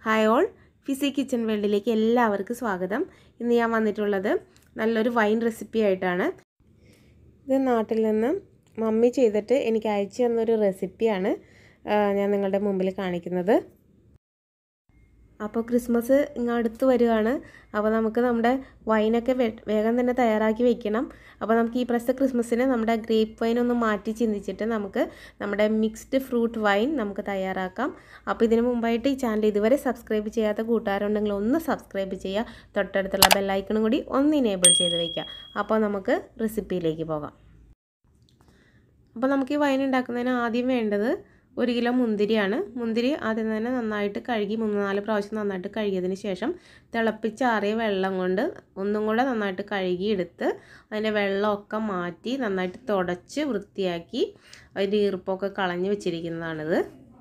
hi all fizzy kitchen വേൾഡിലേക്ക് എല്ലാവർക്കും സ്വാഗതം ഇന്ന് ഞാൻ വന്നിട്ടുള്ളത് നല്ലൊരു വൈൻ റെസിപ്പി ആയിട്ടാണ് ഇത് നാട്ടിൽ നിന്ന് മമ്മി ചെയ്തിട്ട് എനിക്ക് അയച്ചു തന്നൊരു റെസിപ്പിയാണ് ഞാൻ നിങ്ങളുടെ മുമ്പിൽ കാണിക്കുന്നത് അപ്പോൾ ക്രിസ്മസ് ഇങ്ങ് അടുത്ത് വരികയാണ് അപ്പോൾ നമുക്ക് നമ്മുടെ വൈനൊക്കെ വേഗം തന്നെ തയ്യാറാക്കി വെക്കണം അപ്പോൾ നമുക്ക് ഈ പ്രാവശ്യത്തെ ക്രിസ്മസിന് നമ്മുടെ ഗ്രേപ്പ് വൈൻ ഒന്ന് മാറ്റി ചിന്തിച്ചിട്ട് നമുക്ക് നമ്മുടെ മിക്സ്ഡ് ഫ്രൂട്ട് വൈൻ നമുക്ക് തയ്യാറാക്കാം അപ്പോൾ ഇതിന് മുമ്പായിട്ട് ഈ ചാനൽ ഇതുവരെ സബ്സ്ക്രൈബ് ചെയ്യാത്ത കൂട്ടുകാരുണ്ടെങ്കിൽ ഒന്ന് സബ്സ്ക്രൈബ് ചെയ്യുക തൊട്ടടുത്തുള്ള ബെല്ലൈക്കണും കൂടി ഒന്ന് ഇനേബിൾ ചെയ്ത് വയ്ക്കുക അപ്പോൾ നമുക്ക് റെസിപ്പിയിലേക്ക് പോകാം അപ്പോൾ നമുക്ക് ഈ വൈൻ ഉണ്ടാക്കുന്നതിന് ആദ്യം വേണ്ടത് ഒരു കിലോ മുന്തിരിയാണ് മുന്തിരി ആദ്യം തന്നെ നന്നായിട്ട് കഴുകി മൂന്ന് നാല് പ്രാവശ്യം നന്നായിട്ട് കഴുകിയതിന് ശേഷം തിളപ്പിച്ചാറിയ വെള്ളം കൊണ്ട് ഒന്നും കൂടെ നന്നായിട്ട് കഴുകി എടുത്ത് അതിൻ്റെ വെള്ളമൊക്കെ മാറ്റി നന്നായിട്ട് തുടച്ച് വൃത്തിയാക്കി അതിൻ്റെ ഈർപ്പമൊക്കെ കളഞ്ഞ് വെച്ചിരിക്കുന്നതാണിത്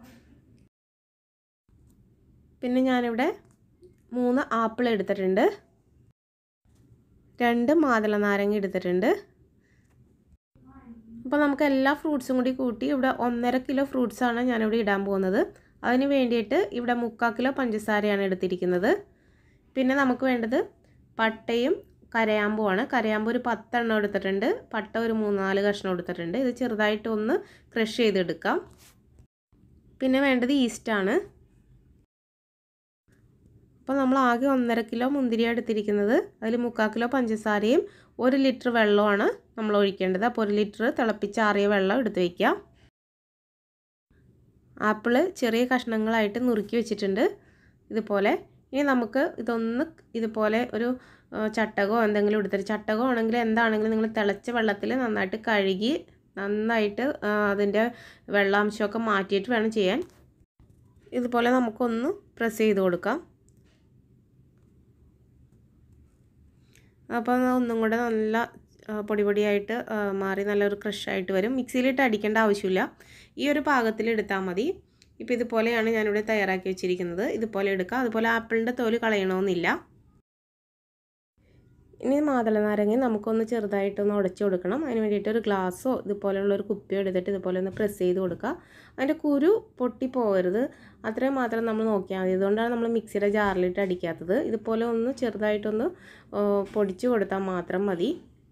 പിന്നെ ഞാനിവിടെ മൂന്ന് ആപ്പിൾ എടുത്തിട്ടുണ്ട് രണ്ട് മാതള നാരങ്ങ എടുത്തിട്ടുണ്ട് അപ്പോൾ നമുക്ക് എല്ലാ ഫ്രൂട്ട്സും കൂടി കൂട്ടി ഇവിടെ ഒന്നര കിലോ ഫ്രൂട്ട്സാണ് ഞാനിവിടെ ഇടാൻ പോകുന്നത് അതിന് വേണ്ടിയിട്ട് ഇവിടെ മുക്കാൽ കിലോ പഞ്ചസാരയാണ് എടുത്തിരിക്കുന്നത് പിന്നെ നമുക്ക് വേണ്ടത് പട്ടയും കരയാമ്പുമാണ് കരയാമ്പ് ഒരു പത്തെണ്ണം എടുത്തിട്ടുണ്ട് പട്ട ഒരു മൂന്നാല് കഷ്ണം എടുത്തിട്ടുണ്ട് ഇത് ചെറുതായിട്ട് ഒന്ന് ക്രഷ് ചെയ്തെടുക്കാം പിന്നെ വേണ്ടത് ഈസ്റ്റാണ് അപ്പോൾ നമ്മൾ ആകെ ഒന്നര കിലോ മുന്തിരിയാണ് എടുത്തിരിക്കുന്നത് അതിൽ മുക്കാൽ കിലോ പഞ്ചസാരയും ഒരു ലിറ്റർ വെള്ളമാണ് നമ്മൾ ഒഴിക്കേണ്ടത് അപ്പോൾ ഒരു ലിറ്റർ തിളപ്പിച്ചാറിയ വെള്ളം എടുത്ത് വയ്ക്കാം ആപ്പിള് ചെറിയ കഷ്ണങ്ങളായിട്ട് നുറുക്കി വെച്ചിട്ടുണ്ട് ഇതുപോലെ ഇനി നമുക്ക് ഇതൊന്ന് ഇതുപോലെ ഒരു ചട്ടകോ എന്തെങ്കിലും എടുത്തിട്ട് ചട്ടകോ ആണെങ്കിൽ എന്താണെങ്കിലും നിങ്ങൾ തിളച്ച വെള്ളത്തിൽ നന്നായിട്ട് കഴുകി നന്നായിട്ട് അതിൻ്റെ വെള്ളാംശമൊക്കെ മാറ്റിയിട്ട് വേണം ചെയ്യാൻ ഇതുപോലെ നമുക്കൊന്ന് പ്രസ് ചെയ്ത് കൊടുക്കാം അപ്പോൾ ഒന്നും കൂടെ നല്ല പൊടി പൊടിയായിട്ട് മാറി നല്ലൊരു ക്രഷായിട്ട് വരും മിക്സിയിലിട്ട് അടിക്കേണ്ട ആവശ്യമില്ല ഈ ഒരു പാകത്തിൽ എടുത്താൽ മതി ഇപ്പോൾ ഇതുപോലെയാണ് ഞാനിവിടെ തയ്യാറാക്കി വെച്ചിരിക്കുന്നത് ഇതുപോലെ എടുക്കുക അതുപോലെ ആപ്പിളിൻ്റെ തോല് കളയണമെന്നില്ല ഇനി മാതള നാരങ്ങ നമുക്കൊന്ന് ചെറുതായിട്ടൊന്ന് ഉടച്ചു കൊടുക്കണം അതിന് വേണ്ടിയിട്ട് ഒരു ഗ്ലാസ്സോ ഇതുപോലെയുള്ള ഒരു കുപ്പിയോ എടുത്തിട്ട് ഇതുപോലെ ഒന്ന് പ്രസ് ചെയ്ത് കൊടുക്കുക അതിൻ്റെ കുരു പൊട്ടി പോകരുത് അത്രയും മാത്രം നമ്മൾ നോക്കിയാൽ മതി അതുകൊണ്ടാണ് നമ്മൾ മിക്സിയുടെ ജാറിലിട്ട് അടിക്കാത്തത് ഇതുപോലെ ഒന്ന് ചെറുതായിട്ടൊന്ന് പൊടിച്ചു കൊടുത്താൽ മാത്രം മതി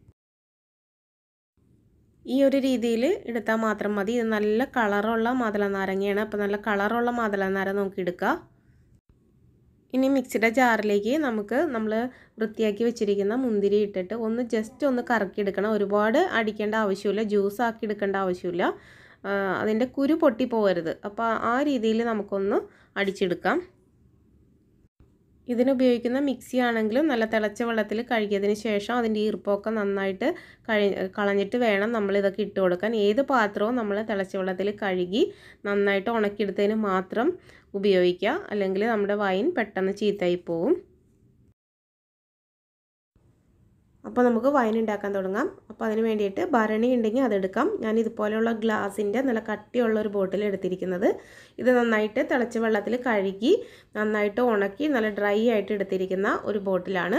ഈ ഒരു രീതിയിൽ എടുത്താൽ മാത്രം മതി ഇത് നല്ല കളറുള്ള മാതള നാരങ്ങയാണ് അപ്പോൾ നല്ല കളറുള്ള മാതള നാരങ്ങ നമുക്ക് എടുക്കുക ഇനി മിക്സിയുടെ ജാറിലേക്ക് നമുക്ക് നമ്മൾ വൃത്തിയാക്കി വെച്ചിരിക്കുന്ന മുന്തിരി ഇട്ടിട്ട് ഒന്ന് ജസ്റ്റ് ഒന്ന് കറക്കിയെടുക്കണം ഒരുപാട് അടിക്കേണ്ട ആവശ്യമില്ല ജ്യൂസ് ആക്കി എടുക്കേണ്ട ആവശ്യമില്ല അതിൻ്റെ കുരു പൊട്ടി പോകരുത് അപ്പോൾ ആ രീതിയിൽ നമുക്കൊന്ന് അടിച്ചെടുക്കാം ഇതിനുപയോഗിക്കുന്ന മിക്സി ആണെങ്കിലും നല്ല തിളച്ച വെള്ളത്തിൽ കഴുകിയതിന് ശേഷം അതിൻ്റെ ഈർപ്പമൊക്കെ നന്നായിട്ട് കഴി കളഞ്ഞിട്ട് വേണം നമ്മൾ ഇതൊക്കെ ഇട്ട് കൊടുക്കാൻ ഏത് പാത്രവും നമ്മൾ തിളച്ച വെള്ളത്തിൽ കഴുകി നന്നായിട്ട് ഉണക്കിയെടുത്തതിന് മാത്രം ഉപയോഗിക്കുക അല്ലെങ്കിൽ നമ്മുടെ വൈൻ പെട്ടെന്ന് ചീത്തയായി പോവും അപ്പോൾ നമുക്ക് വൈൻ ഉണ്ടാക്കാൻ തുടങ്ങാം അപ്പോൾ അതിന് വേണ്ടിയിട്ട് ഭരണി ഉണ്ടെങ്കിൽ അതെടുക്കാം ഞാൻ ഇതുപോലെയുള്ള ഗ്ലാസിൻ്റെ നല്ല കട്ടിയുള്ള ഒരു ബോട്ടിൽ എടുത്തിരിക്കുന്നത് ഇത് നന്നായിട്ട് തിളച്ച വെള്ളത്തിൽ കഴുകി നന്നായിട്ട് ഉണക്കി നല്ല ഡ്രൈ ആയിട്ട് എടുത്തിരിക്കുന്ന ഒരു ബോട്ടിലാണ്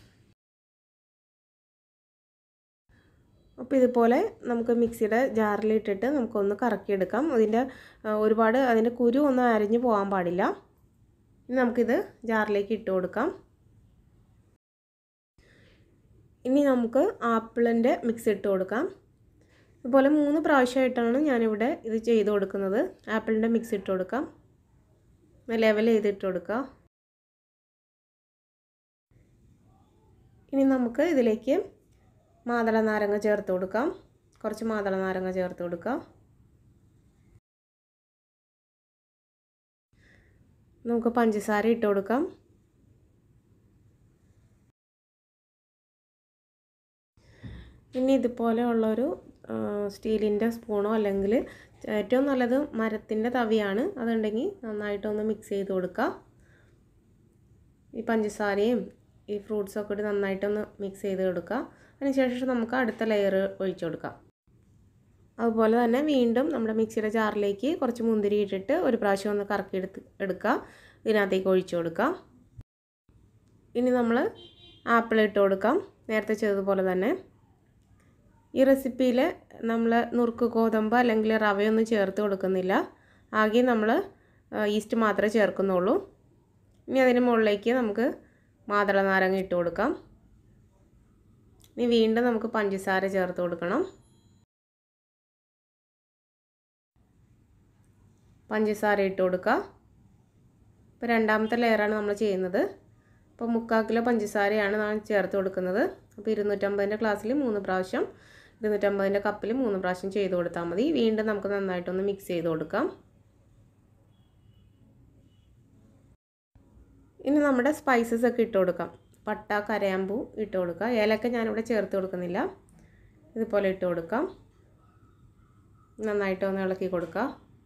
അപ്പോൾ ഇതുപോലെ നമുക്ക് മിക്സിയുടെ ജാറിലിട്ടിട്ട് നമുക്കൊന്ന് കറക്കിയെടുക്കാം അതിൻ്റെ ഒരുപാട് അതിൻ്റെ കുരു ഒന്നും അരിഞ്ഞു പോകാൻ പാടില്ല ഇനി നമുക്കിത് ജാറിലേക്ക് ഇട്ട് കൊടുക്കാം ഇനി നമുക്ക് ആപ്പിളിൻ്റെ മിക്സ് ഇട്ട് കൊടുക്കാം അതുപോലെ മൂന്ന് പ്രാവശ്യമായിട്ടാണ് ഞാനിവിടെ ഇത് ചെയ്ത് കൊടുക്കുന്നത് ആപ്പിളിൻ്റെ മിക്സ് ഇട്ട് കൊടുക്കാം ലെവൽ ചെയ്തിട്ട് കൊടുക്കുക ഇനി നമുക്ക് ഇതിലേക്ക് മാതള നാരങ്ങ ചേർത്ത് കൊടുക്കാം കുറച്ച് മാതള നാരങ്ങ ചേർത്ത് കൊടുക്കാം നമുക്ക് പഞ്ചസാര ഇട്ട് കൊടുക്കാം ഇനി ഇതുപോലെ ഉള്ളൊരു സ്റ്റീലിൻ്റെ സ്പൂണോ അല്ലെങ്കിൽ ഏറ്റവും നല്ലത് മരത്തിൻ്റെ തവിയാണ് അതുണ്ടെങ്കിൽ നന്നായിട്ടൊന്ന് മിക്സ് ചെയ്ത് കൊടുക്കുക ഈ പഞ്ചസാരയും ഈ ഫ്രൂട്ട്സൊക്കെ ഇട്ട് നന്നായിട്ടൊന്ന് മിക്സ് ചെയ്ത് കൊടുക്കുക അതിനുശേഷം നമുക്ക് അടുത്ത ലെയർ ഒഴിച്ചു കൊടുക്കാം അതുപോലെ തന്നെ വീണ്ടും നമ്മുടെ മിക്സിയുടെ ജാറിലേക്ക് കുറച്ച് മുന്തിരി ഇട്ടിട്ട് ഒരു പ്രാവശ്യം ഒന്ന് കറക്കി എടുത്ത് എടുക്കുക ഇതിനകത്തേക്ക് ഒഴിച്ചു കൊടുക്കാം ഇനി നമ്മൾ ആപ്പിൾ ഇട്ട് കൊടുക്കാം നേരത്തെ ചെയ്തതുപോലെ തന്നെ ഈ റെസിപ്പിയിൽ നമ്മൾ നുറുക്ക് ഗോതമ്പ് അല്ലെങ്കിൽ റവയൊന്നും ചേർത്ത് കൊടുക്കുന്നില്ല ആകെ നമ്മൾ ഈസ്റ്റ് മാത്രമേ ചേർക്കുന്നുള്ളൂ ഇനി അതിന് മുകളിലേക്ക് നമുക്ക് മാതള നാരങ്ങ ഇട്ട് കൊടുക്കാം ഇനി വീണ്ടും നമുക്ക് പഞ്ചസാര ചേർത്ത് കൊടുക്കണം പഞ്ചസാര ഇട്ട് കൊടുക്കുക ഇപ്പോൾ രണ്ടാമത്തെ ലെയറാണ് നമ്മൾ ചെയ്യുന്നത് അപ്പോൾ മുക്കാൽ കിലോ പഞ്ചസാരയാണ് ഞാൻ ചേർത്ത് കൊടുക്കുന്നത് അപ്പോൾ ഇരുന്നൂറ്റമ്പതിൻ്റെ ക്ലാസ്സിൽ മൂന്ന് പ്രാവശ്യം ഇരുന്നൂറ്റമ്പതിൻ്റെ കപ്പിൽ മൂന്ന് പ്രാവശ്യം ചെയ്ത് കൊടുത്താൽ മതി വീണ്ടും നമുക്ക് നന്നായിട്ടൊന്ന് മിക്സ് ചെയ്ത് കൊടുക്കാം ഇനി നമ്മുടെ സ്പൈസസ് ഒക്കെ ഇട്ട് കൊടുക്കാം പട്ട കരയാമ്പൂ ഇട്ട് കൊടുക്കുക ഏലക്ക ഞാനിവിടെ ചേർത്ത് കൊടുക്കുന്നില്ല ഇതുപോലെ ഇട്ട് കൊടുക്കാം നന്നായിട്ട് ഒന്ന് ഇളക്കി കൊടുക്കുക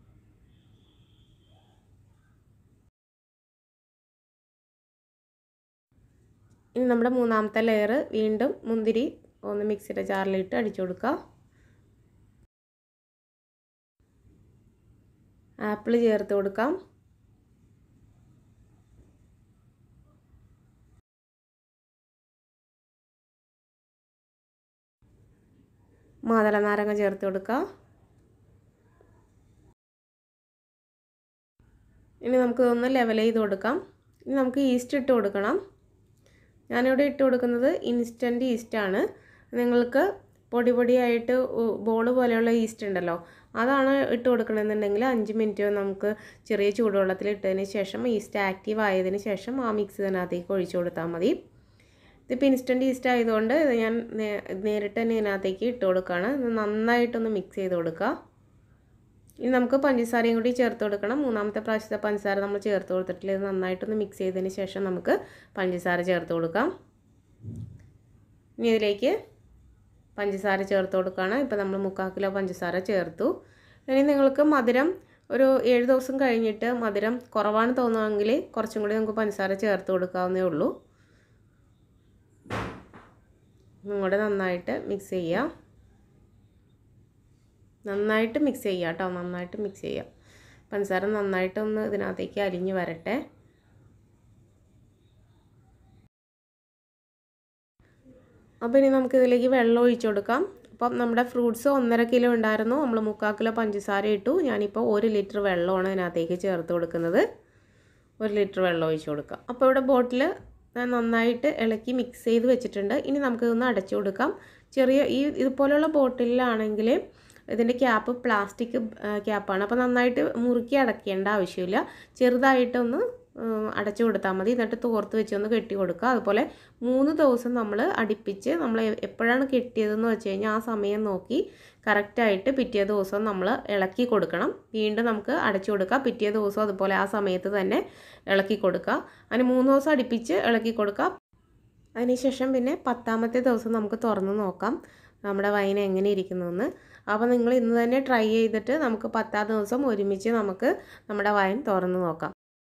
ഇനി നമ്മുടെ മൂന്നാമത്തെ ലെയർ വീണ്ടും മുന്തിരി ഒന്ന് മിക്സിയുടെ ജാറിലിട്ട് അടിച്ചു കൊടുക്കുക ആപ്പിൾ ചേർത്ത് കൊടുക്കാം മാതള നാരങ്ങ ചേർത്ത് കൊടുക്കുക ഇനി നമുക്ക് ഇതൊന്ന് ലെവൽ ചെയ്ത് കൊടുക്കാം ഇനി നമുക്ക് ഈസ്റ്റ് ഇട്ട് കൊടുക്കണം ഞാനിവിടെ ഇട്ട് കൊടുക്കുന്നത് ഇൻസ്റ്റൻറ്റ് ഈസ്റ്റാണ് നിങ്ങൾക്ക് പൊടി പൊടിയായിട്ട് ബോൾ പോലെയുള്ള ഈസ്റ്റ് ഉണ്ടല്ലോ അതാണ് ഇട്ട് കൊടുക്കണമെന്നുണ്ടെങ്കിൽ അഞ്ച് മിനിറ്റ് നമുക്ക് ചെറിയ ചൂടുവെള്ളത്തിൽ ഇട്ടതിന് ശേഷം ഈസ്റ്റ് ആക്റ്റീവ് ആയതിന് ശേഷം ആ മിക്സ് ഇതിനകത്തേക്ക് ഒഴിച്ചു കൊടുത്താൽ മതി ഇതിപ്പോൾ ഇൻസ്റ്റൻറ്റ് ഈസ്റ്റ് ആയതുകൊണ്ട് ഇത് ഞാൻ നേരിട്ട് തന്നെ ഇതിനകത്തേക്ക് ഇട്ട് കൊടുക്കുകയാണ് ഇത് നന്നായിട്ടൊന്ന് മിക്സ് ചെയ്ത് കൊടുക്കുക ഇനി നമുക്ക് പഞ്ചസാരയും കൂടി ചേർത്ത് കൊടുക്കണം മൂന്നാമത്തെ പ്രാവശ്യത്തെ പഞ്ചസാര നമ്മൾ ചേർത്ത് കൊടുത്തിട്ടില്ല ഇത് നന്നായിട്ടൊന്ന് മിക്സ് ചെയ്തതിന് ശേഷം നമുക്ക് പഞ്ചസാര ചേർത്ത് കൊടുക്കാം ഇനി ഇതിലേക്ക് പഞ്ചസാര ചേർത്ത് കൊടുക്കുകയാണ് ഇപ്പോൾ നമ്മൾ മുക്കാൽ കിലോ പഞ്ചസാര ചേർത്തു ഇനി നിങ്ങൾക്ക് മധുരം ഒരു ഏഴ് ദിവസം കഴിഞ്ഞിട്ട് മധുരം കുറവാണ് തോന്നുമെങ്കിൽ കുറച്ചും കൂടി നമുക്ക് പഞ്ചസാര ചേർത്ത് കൊടുക്കാവുന്നേ ഉള്ളൂ ഒന്നുകൂടെ നന്നായിട്ട് മിക്സ് ചെയ്യുക നന്നായിട്ട് മിക്സ് ചെയ്യുക കേട്ടോ നന്നായിട്ട് മിക്സ് ചെയ്യുക പഞ്ചസാര നന്നായിട്ടൊന്ന് ഇതിനകത്തേക്ക് അലിഞ്ഞ് വരട്ടെ അപ്പോൾ ഇനി നമുക്ക് ഇതിലേക്ക് വെള്ളം ഒഴിച്ചു കൊടുക്കാം അപ്പം നമ്മുടെ ഫ്രൂട്ട്സ് ഒന്നര കിലോ ഉണ്ടായിരുന്നു നമ്മൾ മുക്കാൽ കിലോ പഞ്ചസാര ഇട്ടു ഞാനിപ്പോൾ ഒരു ലിറ്റർ വെള്ളമാണ് ഇതിനകത്തേക്ക് ചേർത്ത് കൊടുക്കുന്നത് ഒരു ലിറ്റർ വെള്ളം ഒഴിച്ചു കൊടുക്കാം അപ്പോൾ ഇവിടെ ബോട്ടിൽ ഞാൻ നന്നായിട്ട് ഇളക്കി മിക്സ് ചെയ്ത് വെച്ചിട്ടുണ്ട് ഇനി നമുക്കിതൊന്ന് അടച്ചു കൊടുക്കാം ചെറിയ ഈ ഇതുപോലുള്ള ബോട്ടിലാണെങ്കിൽ ഇതിൻ്റെ ക്യാപ്പ് പ്ലാസ്റ്റിക് ക്യാപ്പാണ് അപ്പോൾ നന്നായിട്ട് മുറുക്കി അടയ്ക്കേണ്ട ആവശ്യമില്ല ചെറുതായിട്ടൊന്ന് അടച്ചു കൊടുത്താൽ മതി എന്നിട്ട് തോർത്ത് വെച്ചൊന്ന് കെട്ടി കൊടുക്കുക അതുപോലെ മൂന്ന് ദിവസം നമ്മൾ അടുപ്പിച്ച് നമ്മൾ എപ്പോഴാണ് കെട്ടിയതെന്ന് വെച്ച് കഴിഞ്ഞാൽ ആ സമയം നോക്കി കറക്റ്റായിട്ട് പിറ്റേ ദിവസം നമ്മൾ ഇളക്കി കൊടുക്കണം വീണ്ടും നമുക്ക് അടച്ചു കൊടുക്കുക പിറ്റേ ദിവസം അതുപോലെ ആ സമയത്ത് തന്നെ ഇളക്കി കൊടുക്കുക അതിന് മൂന്ന് ദിവസം അടുപ്പിച്ച് ഇളക്കി കൊടുക്കുക അതിനുശേഷം പിന്നെ പത്താമത്തെ ദിവസം നമുക്ക് തുറന്ന് നോക്കാം നമ്മുടെ വൈൻ എങ്ങനെ ഇരിക്കുന്നു അപ്പോൾ നിങ്ങൾ ഇന്ന് തന്നെ ട്രൈ ചെയ്തിട്ട് നമുക്ക് പത്താം ദിവസം ഒരുമിച്ച് നമുക്ക് നമ്മുടെ വൈൻ തുറന്ന് നോക്കാം